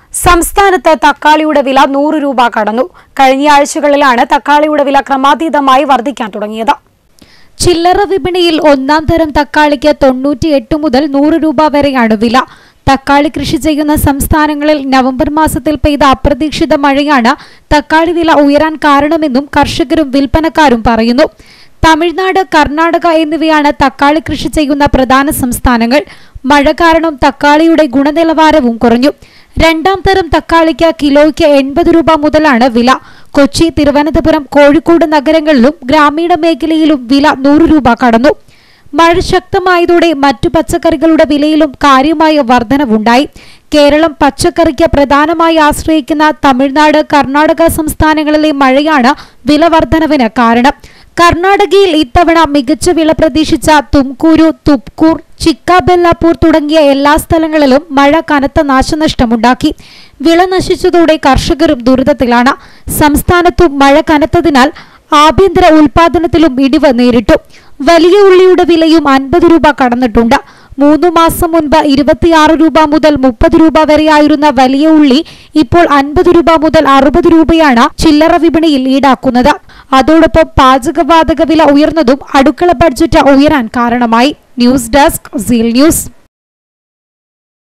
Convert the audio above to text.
സംസ്ഥാനത്ത് തക്കാളിയുടെ വില നൂറ് രൂപ കടന്നു കഴിഞ്ഞ ആഴ്ചകളിലാണ് തക്കാളിയുടെ വില ക്രമാതീതമായി വർദ്ധിക്കാൻ തുടങ്ങിയത് ചില്ലറ വിപണിയിൽ ഒന്നാം തരം തക്കാളിക്ക് തൊണ്ണൂറ്റിയെട്ട് മുതൽ നൂറ് രൂപ വരെയാണ് വില തക്കാളി കൃഷി ചെയ്യുന്ന സംസ്ഥാനങ്ങളിൽ നവംബർ മാസത്തിൽ പെയ്ത അപ്രതീക്ഷിത മഴയാണ് തക്കാളി വില ഉയരാൻ കാരണമെന്നും കർഷകരും വിൽപ്പനക്കാരും പറയുന്നു തമിഴ്നാട് കർണാടക എന്നിവയാണ് തക്കാളി കൃഷി ചെയ്യുന്ന പ്രധാന സംസ്ഥാനങ്ങൾ മഴ കാരണം തക്കാളിയുടെ ഗുണനിലവാരവും കുറഞ്ഞു രണ്ടാം തരം തക്കാളിക്ക് കിലോയ്ക്ക് എൺപത് രൂപ മുതലാണ് വില കൊച്ചി തിരുവനന്തപുരം കോഴിക്കോട് നഗരങ്ങളിലും ഗ്രാമീണ മേഖലയിലും വില നൂറ് രൂപ കടന്നു മഴ ശക്തമായതോടെ മറ്റു പച്ചക്കറികളുടെ വിലയിലും കാര്യമായ വർധനവുണ്ടായി കേരളം പച്ചക്കറിക്ക് പ്രധാനമായി ആശ്രയിക്കുന്ന തമിഴ്നാട് കർണാടക സംസ്ഥാനങ്ങളിലെ മഴയാണ് വില വർധനവിന് കാരണം കർണാടകയിൽ ഇത്തവണ മികച്ച വില പ്രതീക്ഷിച്ച തുംകൂരു തുപ്കൂർ ചിക്കാബെല്ലാപൂർ തുടങ്ങിയ എല്ലാ സ്ഥലങ്ങളിലും മഴ കനത്ത നാശനഷ്ടമുണ്ടാക്കി വിള നശിച്ചതോടെ കർഷകരും ദുരിതത്തിലാണ് സംസ്ഥാനത്തും മഴ കനത്തതിനാൽ ആഭ്യന്തര ഉൽപാദനത്തിലും ഇടിവ് നേരിട്ടു വലിയ ഉള്ളിയുടെ വിലയും അൻപത് രൂപ കടന്നിട്ടുണ്ട് മൂന്ന് മാസം മുൻപ് ഇരുപത്തിയാറ് രൂപ മുതൽ മുപ്പത് രൂപ വരെയായിരുന്ന വലിയ ഉള്ളി ഇപ്പോൾ അൻപത് രൂപ മുതൽ അറുപത് രൂപയാണ് ചില്ലറ വിപണിയിൽ ഈടാക്കുന്നത് അതോടൊപ്പം പാചകവാതക വില ഉയർന്നതും അടുക്കള ബഡ്ജറ്റ് ഉയരാൻ കാരണമായി ന്യൂസ് ഡെസ്ക് സീൽ ന്യൂസ്